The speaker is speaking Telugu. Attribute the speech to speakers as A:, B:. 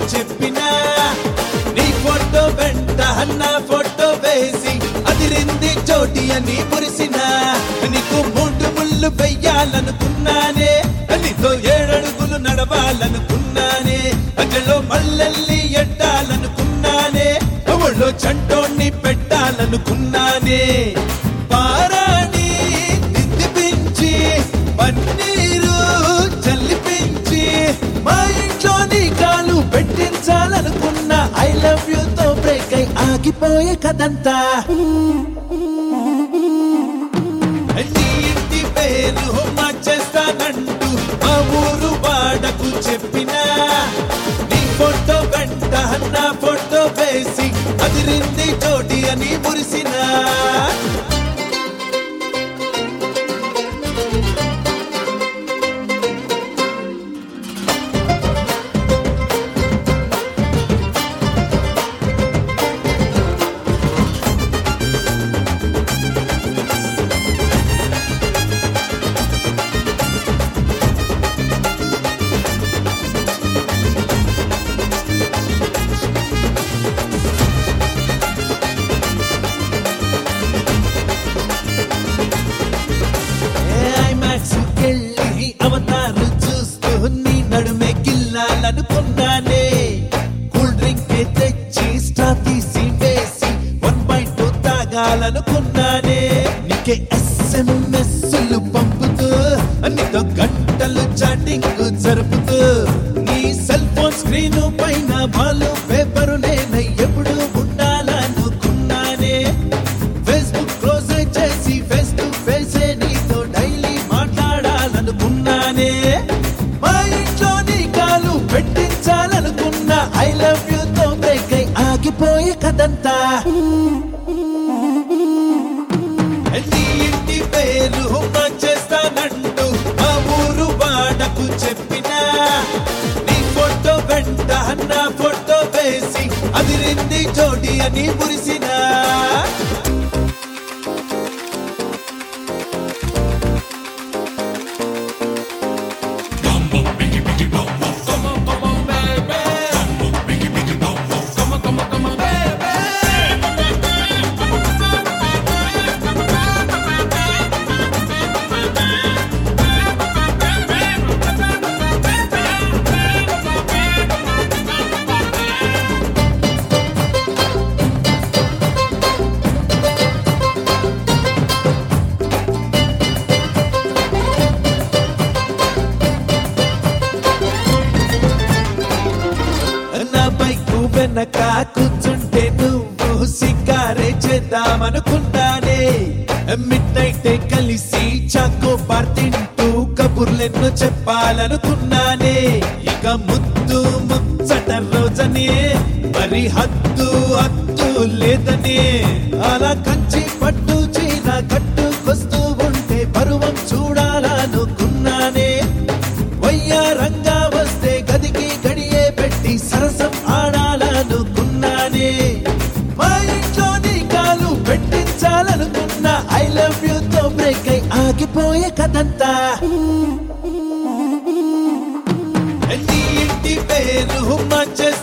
A: చెప్పినా నీ ఫోటో వెంట అన్న ఫోటో వేసి అదిరింది చోటి అని మురిసిన నీకు మూడు ముళ్ళు వెయ్యాలనుకున్నానే నీతో ఏడడుగులు నడవాలనుకున్నానే అజలో మల్లెల్లి ఎట్టాలనుకున్నానే ఒళ్ళో చంటోణ్ణి పెట్టాలనుకున్నానే పారాణి దిద్దిపించి పన్నీరు చల్లిపించి మా ఇంట్లో నీ కాలు పెట్టించాలనుకున్న ఐ లవ్ యూ తో బ్రేక్ అయి ఆగిపోయే కదంతా నీ ఇంటి పేరు మార్చేస్తానంటూ మా ఊరు వాడకు చెప్పినా నీ ఫోటో వెంట నా ఫోటో వేసి అదిరింది చోటి అని మురిసినా ఐమాక్స్ కెళ్ళి అవతారు చూస్తూ నీ నడుమే గిల్లాలనుకున్నానే కూల్ డ్రింక్ తెచ్చి స్ట్రా తీసి వేసి వన్ పాయింట్ టూ తాగాలనుకున్నానే నీకే ఎస్ఎంఎస్ పంపుతూ నీతో గంటలు చాటింగ్ జరుపుతూ నీ సెల్ ఫోన్ స్క్రీన్ పైన బాలు పేపరు నేను ఎప్పుడు ఉండాలనుకున్నానే ఫేస్బుక్ క్లోజ్ చేసి ఫేస్ టు ఫేస్ నీతో డైలీ మాట్లాడాలనుకున్నానే మా ఇంట్లో నీ కాలు పెట్టించాలనుకున్న ఐ లవ్ యూ తో బ్రేక్ అయి ఆగిపోయే కదంతా నీ ఇంటి పేరు మార్చేస్తానంటూ మా ఊరు వాడకు చెప్పినా నీ ఫోటో వెంట నా ఫోటో వేసి అదిరింది చోటి అని మురిసినా నా బైక్ వెనక కూర్చుంటే నువ్వు సిగారే చేద్దామనుకున్నానే మిడ్ నైట్ కలిసి చాకో బార్ తింటూ కబుర్లెన్నో చెప్పాలనుకున్నానే ఇక ముద్దు ముచ్చట రోజనే మరి హద్దు హద్దు లేదనే అలా కంచి పట్టు చీర కట్టుకొస్తూ ఉంటే పరువం చూడాలనుకున్నానే వయ్యారంగా వస్తే గదికి గడియే పెట్టి సరసం ఆడాలనుకున్నానే మా ఇంట్లో నీ కాలు పెట్టించాలనుకున్న ఐ లవ్ యూ తో బ్రేక్ అయి ఆగిపోయే కదంతా నీ ఇంటి పేరు మార్చేస్తానంటూ